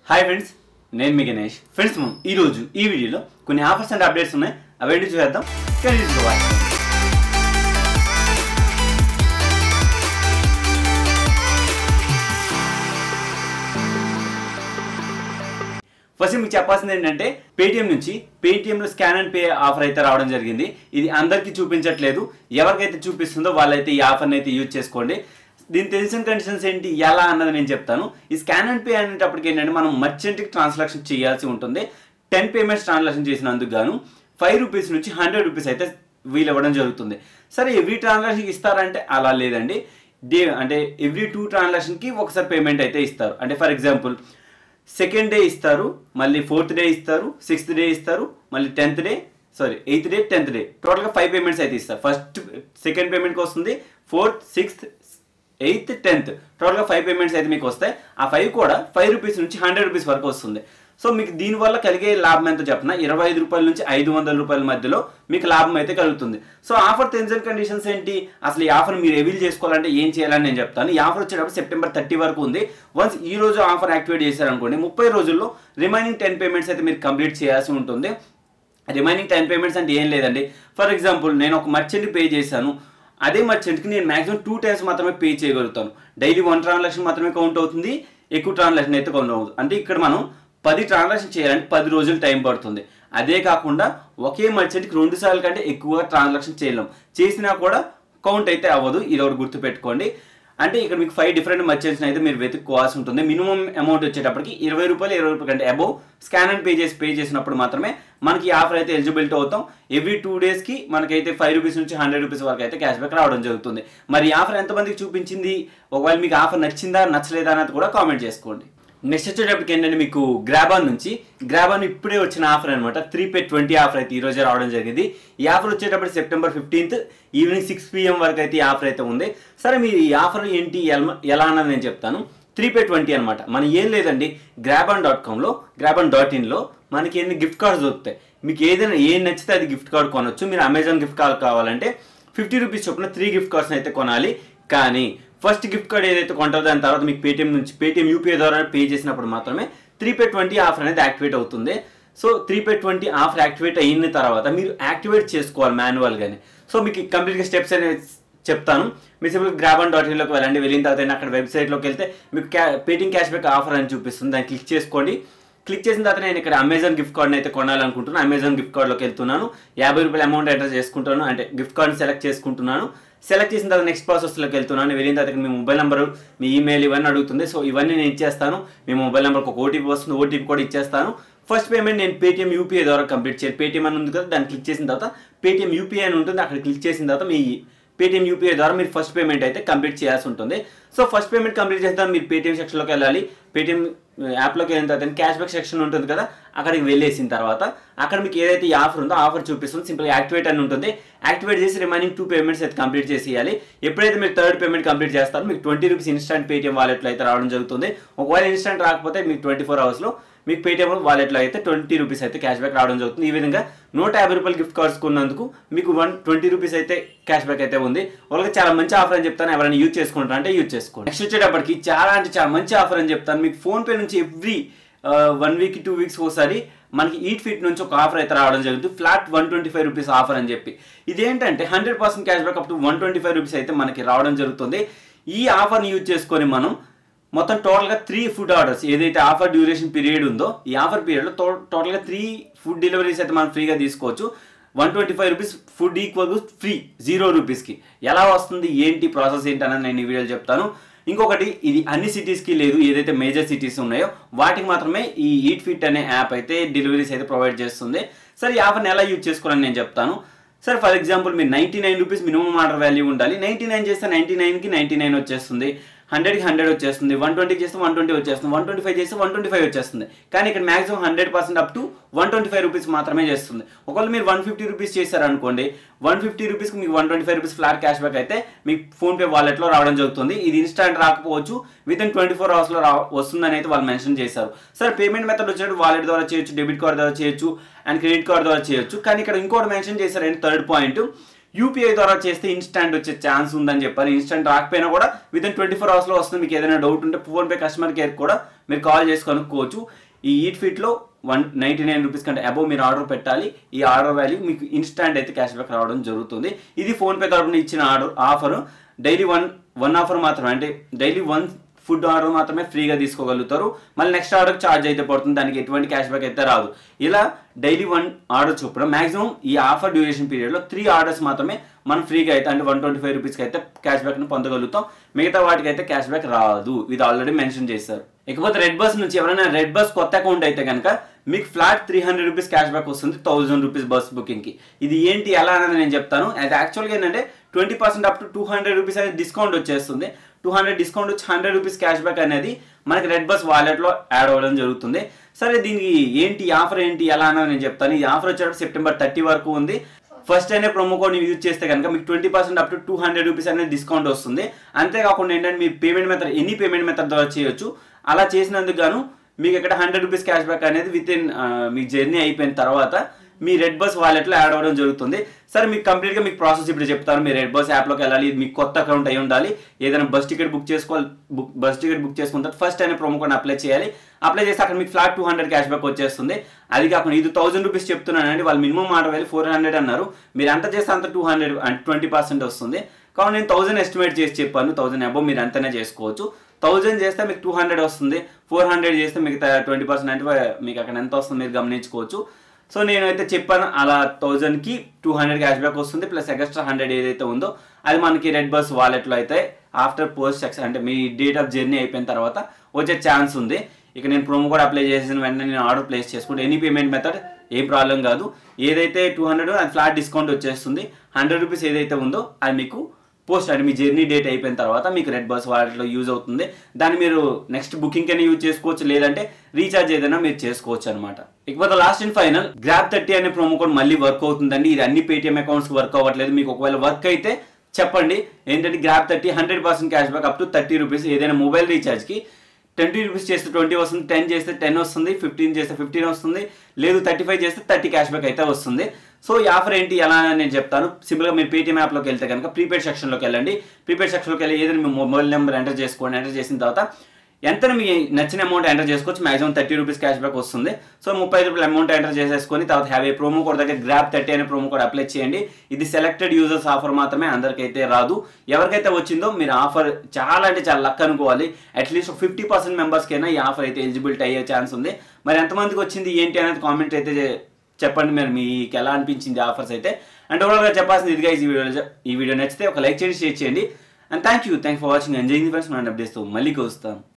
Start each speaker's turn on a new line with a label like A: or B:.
A: hi friends నేను మీ Ganesh friends మనం ఈరోజు ఈ వీడియోలో కొన్ని ఆఫర్స్ అండ్ అప్డేట్స్ ఉన్నాయి అవేంటి చూద్దాం కంటిన్యూ వాచ్ ఫస్ట్ మీకు చెప్పాల్సింది ఏంటంటే పేటిఎం నుంచి పేటిఎంలో స్కాన్ అండ్ పే ఆఫర్ అయితే రావడం జరిగింది ఇది అందరికీ చూపించట్లేదు ఎవరికైతే చూపిస్తుందో వాళ్ళైతే ఈ ఆఫర్ని అయితే యూజ్ చేసుకోండి దీని తెలిసిన కండిషన్స్ ఏంటి ఎలా అన్నది నేను చెప్తాను ఈ స్కాన్ అండ్ పే అనేటప్పటికి ఏంటంటే మనం మర్చెంట్కి ట్రాన్సాక్షన్ చేయాల్సి ఉంటుంది టెన్ పేమెంట్స్ ట్రాన్సాక్షన్ చేసినందుకు గాను ఫైవ్ రూపీస్ నుంచి హండ్రెడ్ రూపీస్ అయితే వీలు ఇవ్వడం జరుగుతుంది సరే ఎవ్రీ ట్రాన్సాక్షన్ ఇస్తారంటే అలా లేదండి డే అంటే ఎవ్రీ టూ ట్రాన్సాక్షన్కి ఒకసారి పేమెంట్ అయితే ఇస్తారు అంటే ఫర్ ఎగ్జాంపుల్ సెకండ్ డే ఇస్తారు మళ్ళీ ఫోర్త్ డే ఇస్తారు సిక్స్త్ డే ఇస్తారు మళ్ళీ tenth day sorry eighth day tenth day టోటల్గా ఫైవ్ పేమెంట్స్ అయితే ఇస్తారు ఫస్ట్ సెకండ్ పేమెంట్కి వస్తుంది ఫోర్త్ సిక్స్త్ ఎయిత్ టెన్త్ టోటల్గా ఫైవ్ పేమెంట్స్ అయితే మీకు వస్తాయి ఆ ఫైవ్ కూడా ఫైవ్ రూపీస్ నుంచి హండ్రెడ్ రూపీస్ వరకు వస్తుంది సో మీకు దీనివల్ల కలిగే లాభం ఎంతో చెప్పిన ఇరవై ఐదు రూపాయల నుంచి ఐదు వందల రూపాయల మధ్యలో మీకు లాభం అయితే కలుగుతుంది so offer terms and conditions ఏంటి అసలు ఈ ఆఫర్ మీరు ఎవీల్ చేసుకోవాలంటే ఏం చేయాలని నేను చెప్తాను ఈ ఆఫర్ వచ్చేటప్పుడు సెప్టెంబర్ థర్టీ వరకు ఉంది వన్స్ ఈ రోజు ఆఫర్ యాక్టివేట్ చేశారనుకోండి ముప్పై రోజుల్లో రిమైనింగ్ టెన్ పేమెంట్స్ అయితే మీరు కంప్లీట్ చేయాల్సి ఉంటుంది రిమైనింగ్ టెన్ పేమెంట్స్ అంటే ఏం లేదండి ఫర్ ఎగ్జాంపుల్ నేను ఒక మర్చెంట్ పే చేశాను అదే మర్చెంట్కి నేను మాక్సిమం టూ టైమ్స్ మాత్రమే పే చేయగలుగుతాను డైలీ వన్ ట్రాన్సాక్షన్ మాత్రమే కౌంట్ అవుతుంది ఎక్కువ ట్రాన్సాక్షన్ అయితే కౌంట్ అవుతుంది అంటే ఇక్కడ మనం పది ట్రాన్సాక్షన్ చేయాలంటే పది రోజులు టైం పడుతుంది అదే కాకుండా ఒకే మర్చెంట్కి రెండు సార్లు కంటే ఎక్కువగా ట్రాన్సాక్షన్ చేయలేం చేసినా కూడా కౌంట్ అయితే అవ్వదు ఇది ఒకటి గుర్తుపెట్టుకోండి అంటే ఇక్కడ మీకు ఫైవ్ డిఫరెంట్ మర్చెంట్స్ అయితే మీరు వెతుక్కోవాల్సి ఉంటుంది మినిమం అమౌంట్ వచ్చేటప్పటికి ఇరవై రూపాయలు ఇరవై రూపాయల కంటే అబౌవ్ స్కాన్ అండ్ పే చేసి పే చేసినప్పుడు మాత్రమే మనకి ఈ ఆఫర్ అయితే ఎలిజిబిలిటీ అవుతాం ఎవ్రీ టూ డేస్కి మనకైతే ఫైవ్ రూపీస్ నుంచి హండ్రెడ్ రూపీస్ వరకు అయితే క్యాష్ బ్యాక్ రావడం జరుగుతుంది మరి ఈ ఆఫర్ ఎంతమందికి చూపించింది ఒకవేళ మీకు ఆఫర్ నచ్చిందా నచ్చలేదా అన్నది కూడా కామెంట్ చేసుకోండి నెక్స్ట్ వచ్చేటప్పటికి ఏంటంటే మీకు గ్రాబాన్ నుంచి గ్రాబాన్ ఇప్పుడే వచ్చిన ఆఫర్ అనమాట త్రీ పే ట్వంటీ ఆఫర్ అయితే ఈ రోజే రావడం జరిగింది ఈ ఆఫర్ వచ్చేటప్పుడు September fifteenth evening six PM వరకు అయితే ఈ ఆఫర్ అయితే ఉంది సరే మీరు ఈ ఆఫర్ ఏంటి ఎల- ఎలా అన్నది నేను చెప్తాను త్రీ పే ట్వంటీ అనమాట మన ఏం లేదండి గ్రాబాన్ డాట్ కామ్లో గ్రాబాన్ డాట్ ఇన్లో మనకి ఎన్ని గిఫ్ట్ కార్డ్స్ దొరుకుతాయి మీకు ఏదైనా ఏం నచ్చితే అది గిఫ్ట్ కార్డ్ కొనొచ్చు మీరు అమెజాన్ గిఫ్ట్ కార్డ్ కావాలంటే ఫిఫ్టీ రూపీస్ చొప్పున త్రీ గిఫ్ట్ కార్డ్స్ అయితే కొనాలి కానీ ఫస్ట్ గిఫ్ట్ కార్డ్ ఏదైతే కొంటారో దాని తర్వాత మీకు పేటిఎం నుంచి పేటిఎం యూపీఐ ద్వారా పే చేసినప్పుడు మాత్రమే త్రీ పే ట్వంటీ ఆఫర్ అనేది యాక్టివేట్ అవుతుంది so three pay twenty offer activate అయిన తర్వాత మీరు యాక్టివేట్ చేసుకోవాలి మాన్యువల్గానే సో మీకు కంప్లీట్గా స్టెప్స్ అనేవి చెప్తాను మీ సింపుల్ గ్రాబన్ డాట్ ఇన్లోకి వెళ్ళండి వెళ్ళిన తర్వాత అక్కడ వెబ్సైట్లోకి వెళ్తే మీకు క్యా పేటిఎం క్యాష్ బ్యాక్ ఆఫర్ అని చూపిస్తుంది దాన్ని క్లిక్ చేసుకోండి క్లిక్ చేసిన తర్వాత నేను ఇక్కడ అమెజాన్ గిఫ్ట్ కార్డ్ని అయితే కొనాలనుకుంటున్నాను అమెజాన్ గిఫ్ట్ కార్డ్లోకి వెళ్తున్నాను యాభై రూపాయల అమౌంట్ ఎంటర్ చేసుకుంటాను అంటే గిఫ్ట్ కార్డ్ని సెలెక్ట్ చేసుకుంటున్నాను సెలెక్ట్ చేసిన తర్వాత నెక్స్ట్ ప్రాసెస్లోకి వెళ్తున్నాను వెళ్ళిన తర్వాత మీ మొబైల్ నెంబర్ మీ ఈమెయిల్ ఇవన్నీ అడుగుతుంది సో ఇవన్నీ నేను ఇచ్చేస్తాను మీ మొబైల్ నెంబర్కి ఒక ఓటీపీ వస్తుంది ఓటీపీ కూడా ఇచ్చేస్తాను ఫస్ట్ పేమెంట్ నేను పేటిఎం యూపీఐ ద్వారా కంప్లీట్ చేయాలి పేటిఎం అని ఉంది కదా దాన్ని క్లిక్ చేసిన తర్వాత పేటిఎం యూపీఐ అని ఉంటుంది అక్కడ క్లిక్ చేసిన తర్వాత మీ పేటిఎం యూపీఐ ద్వారా మీరు ఫస్ట్ పేమెంట్ అయితే కంప్లీట్ చేయాల్సి ఉంటుంది సో ఫస్ట్ పేమెంట్ కంప్లీట్ చేసిన తర్వాత మీరు పేటిఎం సెక్షన్లోకి వెళ్ళాలి పేటిఎం యాప్లోకి వెళ్ళిన తర్వాత క్యాష్ బ్యాక్ సెక్షన్ ఉంటుంది కదా అక్కడికి వెళ్ళేసిన తర్వాత అక్కడ మీకు ఏదైతే ఈ ఆఫర్ ఉందో ఆఫర్ చూపిస్తుంది సింపుల్ యాక్టివేట్ అని ఉంటుంది యాక్టివేట్ చేసి రిమైనింగ్ టూ పేమెంట్స్ అయితే కంప్లీట్ చేసేయాలి ఎప్పుడైతే మీరు థర్డ్ పేమెంట్ కంప్లీట్ చేస్తారో మీకు ట్వంటీ రూపీస్ ఇన్స్టెంట్ పేటిఎం వాలెట్లో అయితే రావడం జరుగుతుంది ఒకవేళ ఇన్స్టెంట్ రాకపోతే మీకు ట్వంటీ ఫోర్ అవర్స్లో మీకు పేటిఎం వాలెట్లో అయితే ట్వంటీ రూపీస్ అయితే క్యాష్ బ్యాక్ రావడం జరుగుతుంది ఈ విధంగా నూట యాభై రూపాయలు గిఫ్ట్ కార్డ్స్ కొన్నందుకు మీకు వన్ ట్వంటీ రూపీస్ అయితే క్యాష్ బ్యాక్ అయితే ఉంది వాళ్ళకి చాలా మంచి ఆఫర్ అని చెప్తాను ఎవరైనా యూజ్ చేసుకుంటారా అంటే యూజ్ చేసుకోండి నెక్స్ట్ వచ్చేటప్పటికి చాలా అంటే చాలా మంచి ఆఫర్ అని చెప్తాను మీకు ఫోన్పే నుంచి every one week two weeks ఒకసారి మనకి ఈట్ ఫిట్ నుంచి ఒక ఆఫర్ అయితే రావడం జరుగుతుంది flat one twenty five rupees offer అని చెప్పి ఇదేంటంటే hundred percent cash back up to one twenty five rupees అయితే మనకి రావడం జరుగుతుంది ఈ ఆఫర్ని యూజ్ చేసుకొని మనం మొత్తం టోటల్గా త్రీ ఫుడ్ ఆర్డర్స్ ఏదైతే ఆఫర్ డ్యూరేషన్ పీరియడ్ ఉందో ఈ ఆఫర్ పీరియడ్లో టోటల్గా త్రీ ఫుడ్ డెలివరీస్ అయితే మనం ఫ్రీగా తీసుకోవచ్చు one twenty five rupees food equal free zero రూపీస్కి ఎలా వస్తుంది ఏంటి ప్రాసెస్ ఏంటి అన్నది నేను ఈ వీడియోలో చెప్తాను ఇంకొకటి ఇది అన్ని సిటీస్కి లేదు ఏదైతే మేజర్ సిటీస్ ఉన్నాయో వాటికి మాత్రమే ఈ ఈట్ ఫిట్ అనే యాప్ అయితే డెలివరీస్ అయితే ప్రొవైడ్ చేస్తుంది సరే ఈ ఆఫర్ని ఎలా యూజ్ చేసుకోవాలని నేను చెప్తాను సరే ఫర్ ఎగ్జాంపుల్ మీరు ninety nine rupees minimum order value ఉండాలి నైంటీ నైన్ చేస్తే నైంటీ నైన్కి నైంటీ నైన్ వచ్చేస్తుంది హండ్రెడ్కి హండ్రెడ్ వచ్చేస్తుంది వన్ ట్వంటీకి చేస్తే వన్ ట్వంటీ వచ్చేస్తుంది వన్ ట్వంటీ ఫైవ్ చేస్తే వన్ ట్వంటీ ఫైవ్ వచ్చేస్తుంది కానీ ఇక్కడ maximum hundred percent up to one twenty five rupees మాత్రమే చేస్తుంది ఒకవేళ మీరు వన్ ఫిఫ్టీ రూపీస్ చేశారనుకోండి వన్ ఫిఫ్టీ రూపీస్కి మీకు one twenty five rupees flat cash back అయితే మీ ఫోన్పే వాలెట్లో రావడం జరుగుతుంది ఇది ఇన్స్టాంట్ రాకపోవచ్చు విత్ ఇన్ ట్వంటీ ఫోర్ అవర్స్లో రా వస్తుందని అయితే వాళ్ళు మెన్షన్ చేశారు సరే పేమెంట్ మెథడ్ వచ్చేటప్పుడు వాలెట్ ద్వారా చేయొచ్చు డెబిట్ కార్డ్ ద్వారా చేయొచ్చు అండ్ క్రెడిట్ కార్డ్ ద్వారా చేయొచ్చు కానీ ఇక్కడ ఇంకోటి మెన్షన్ చేశారు ఏంటి థర్డ్ పాయింట్ యూపీఐ ద్వారా చేస్తే ఇన్స్టాంట్ వచ్చే ఛాన్స్ ఉందని చెప్పారు ఇన్స్టాంట్ రాకపోయినా కూడా విత్ ఇన్ ట్వంటీ ఫోర్ అవర్స్లో వస్తుంది మీకు ఏదైనా డౌట్ ఉంటే ఫోన్పే కస్టమర్ కేర్ కూడా మీరు కాల్ చేసి కనుక్కోవచ్చు ఈ ఈట్ ఫిట్లో వన్ నైంటీ నైన్ రూపీస్ కంటే అబోవ్ మీరు ఆర్డర్ పెట్టాలి ఈ ఆర్డర్ వాల్యూ మీకు ఇన్స్టాంట్ అయితే క్యాష్ బ్యాక్ రావడం జరుగుతుంది ఇది ఫోన్పే తరపున ఇచ్చిన order offer daily one one offer మాత్రమే అంటే డైలీ వన్ ఫుడ్ ఆర్డర్ మాత్రమే ఫ్రీగా తీసుకోగలుగుతారు మళ్ళీ నెక్స్ట్ ఆర్డర్ ఛార్జ్ అయితే పడుతుంది దానికి ఎటువంటి క్యాష్ బ్యాక్ అయితే రాదు ఇలా డైలీ వన్ ఆర్డర్ చొప్పున మాక్సిమం ఈ ఆఫర్ డ్యూరేషన్ పీరియడ్లో త్రీ ఆర్డర్స్ మాత్రమే మనం ఫ్రీగా అయితే అంటే వన్ ట్వంటీ ఫైవ్ రూపీస్కి అయితే క్యాష్ బ్యాక్ని పొందగలుగుతాం మిగతా వాటికి అయితే క్యాష్ బ్యాక్ రాదు ఇది ఆల్రెడీ మెన్షన్ చేశారు ఇకపోతే రెడ్ బస్ నుంచి ఎవరైనా రెడ్ బస్ కొత్త అకౌంట్ అయితే కనుక మీకు flat three hundred rupees cash back వస్తుంది థౌసండ్ రూపీస్ బస్ బుకింగ్కి ఇది ఏంటి ఎలా అనేది నేను చెప్తాను అది యాక్చువల్గా ఏంటంటే twenty percent up to two hundred rupees అనేది డిస్కౌంట్ వచ్చేస్తుంది టూ హండ్రెడ్ డిస్కౌంట్ వచ్చి హండ్రెడ్ రూపీస్ క్యాష్ బ్యాక్ అనేది మనకి రెడ్ బస్ వాలెట్లో యాడ్ అవ్వడం జరుగుతుంది సరే దీనికి ఏంటి ఆఫర్ ఏంటి ఎలా అనేది నేను చెప్తాను ఈ ఆఫర్ వచ్చేటప్పుడు సెప్టెంబర్ థర్టీ వరకు ఉంది ఫస్ట్ అయినా ప్రోమో కోడ్ యూజ్ చేస్తే కనుక మీకు twenty percent up to two hundred rupees అనేది డిస్కౌంట్ వస్తుంది అంతేకాకుండా ఏంటంటే మీ payment method any payment method ద్వారా చేయొచ్చు అలా చేసినందుకు గాను మీకు ఇక్కడ హండ్రెడ్ రూపీస్ క్యాష్ బ్యాక్ అనేది విత్ ఇన్ మీ జర్నీ అయిపోయిన తర్వాత మీ రెడ్ బస్ వాలెట్లో యాడ్ అవ్వడం జరుగుతుంది సరే మీకు కంప్లీట్గా మీకు ప్రాసెస్ ఇప్పుడు చెప్తాను మీ రెడ్ బస్ యాప్లోకి వెళ్ళాలి ఇది మీకు కొత్త అకౌంట్ అయి ఉండాలి ఏదైనా బస్ టికెట్ బుక్ చేసుకోవాలి బుక్ బస్ టికెట్ బుక్ చేసుకున్న తర్వాత ఫస్ట్ అయినా ప్రోమో కోడ్ అప్లై చేయాలి అప్లై చేస్తే అక్కడ మీకు flat two hundred cash back వచ్చేస్తుంది అది కాకుండా ఇది థౌసండ్ రూపీస్ చెప్తున్నానండి వాళ్ళు మినిమం ఆర్డర్ వెళ్ళి ఫోర్ హండ్రెడ్ అన్నారు మీరు ఎంత చేస్తే అంత టూ హండ్రెడ్ అంటే ట్వంటీ పర్సెంట్ వస్తుంది కాబట్టి నేను థౌసండ్ ఎస్టిమేట్ చేసి చెప్పాను థౌసండ్ అబో మీరు ఎంతనే చేసుకోవచ్చు థౌజండ్ చేస్తే మీకు టూ హండ్రెడ్ వస్తుంది ఫోర్ హండ్రెడ్ చేస్తే మిగతా ట్వంటీ పర్సెంట్ అంటే మీకు అక్కడ ఎంత వస్తుంది మీరు గమనించుకోవచ్చు సో నేనైతే చెప్పాను అలా థౌజండ్కి టూ హండ్రెడ్ క్యాష్ బ్యాక్ వస్తుంది ప్లస్ ఎక్స్ట్రా హండ్రెడ్ ఏదైతే ఉందో అది మనకి రెడ్ బస్ వాలెట్లో అయితే ఆఫ్టర్ పోస్ట్ సెక్స్ అంటే మీ డేట్ ఆఫ్ జర్నీ అయిపోయిన తర్వాత వచ్చే ఛాన్స్ ఉంది ఇక నేను ప్రోమో కూడా అప్లై చేసిన వెంటనే నేను ఆర్డర్ ప్లేస్ చేసుకుంటే ఎనీ పేమెంట్ మెథడ్ ఏ ప్రాబ్లం కాదు ఏదైతే టూ హండ్రెడ్ అది ఫ్లాట్ డిస్కౌంట్ వచ్చేస్తుంది హండ్రెడ్ రూపీస్ ఏదైతే ఉందో అది మీకు పోస్ట్ అంటే మీ జర్నీ డేట్ అయిపోయిన తర్వాత మీకు రెడ్ బస్ వాలెట్లో యూజ్ అవుతుంది దాన్ని మీరు నెక్స్ట్ బుకింగ్ కైనా యూజ్ చేసుకోవచ్చు లేదంటే రీఛార్జ్ ఏదైనా మీరు చేసుకోవచ్చు అనమాట ఇకపోతే last and final grab thirty అనే ప్రోమో కోడ్ మళ్ళీ వర్క్ అవుతుందండి ఇది అన్ని పేటిఎం అకౌంట్స్ వర్క్ అవ్వట్లేదు మీకు ఒకవేళ వర్క్ అయితే చెప్పండి ఏంటంటే grab thirty hundred percent cash back up to thirty rupees ఏదైనా మొబైల్ రీఛార్జ్కి ట్వంటీ రూపీస్ చేస్తే ట్వంటీ వస్తుంది టెన్ చేస్తే టెన్ వస్తుంది ఫిఫ్టీన్ చేస్తే ఫిఫ్టీన్ వస్తుంది లేదు థర్టీ ఫైవ్ చేస్తే థర్టీ క్యాష్ బ్యాక్ అయితే వస్తుంది సో ఈ ఆఫర్ ఏంటి ఎలా అని నేను చెప్తాను సింపుల్గా మీరు పేటీఎం యాప్లోకి వెళ్తే కనుక ప్రీపెయిడ్ సెక్షన్లోకి వెళ్ళండి ప్రీపెయిడ్ సెక్షన్లోకి వెళ్ళి ఏదైనా మీ మొబైల్ నెంబర్ ఎంటర్ చేసుకోండి ఎంటర్ చేసిన తర్వాత ఎంత మీ నచ్చిన అమౌంట్ ఎంటర్ చేసుకోవచ్చు maximum thirty rupees cash back వస్తుంది సో ముప్పై రూపాయల అమౌంట్ ఎంటర్ చేసేసుకొని తర్వాత హ్యావ్ ఏ ప్రోమో కోడ్ దగ్గర గ్రాప్ థర్టీ అనే ప్రోమో కోడ్ అప్లై చేయండి ఇది సెలెక్టెడ్ యూజర్స్ ఆఫర్ మాత్రమే అందరికైతే రాదు ఎవరికైతే వచ్చిందో మీరు ఆఫర్ చాలా అంటే చాలా లక్ అనుకోవాలి అట్లీస్ట్ ఫిఫ్టీ పర్సెంట్ మెంబర్స్కైనా ఈ ఆఫర్ అయితే ఎలిజిబిలిటీ అయ్యే ఛాన్స్ ఉంది మరి ఎంతమందికి వచ్చింది ఏంటి అనేది కామెంట్ అయితే చే- చెప్పండి మరి మీకు ఎలా అనిపించింది ఆఫర్స్ అయితే అండ్ ఓవరాల్గా చెప్పాల్సింది ఇదిగా ఈ వీడియో ఈ వీడియో నచ్చితే ఒక లైక్ చేయండి షేర్ చేయండి and thank you thank for watching enjoying friends మన అప్డేట్స్తో మళ్ళీ కలుస్తాం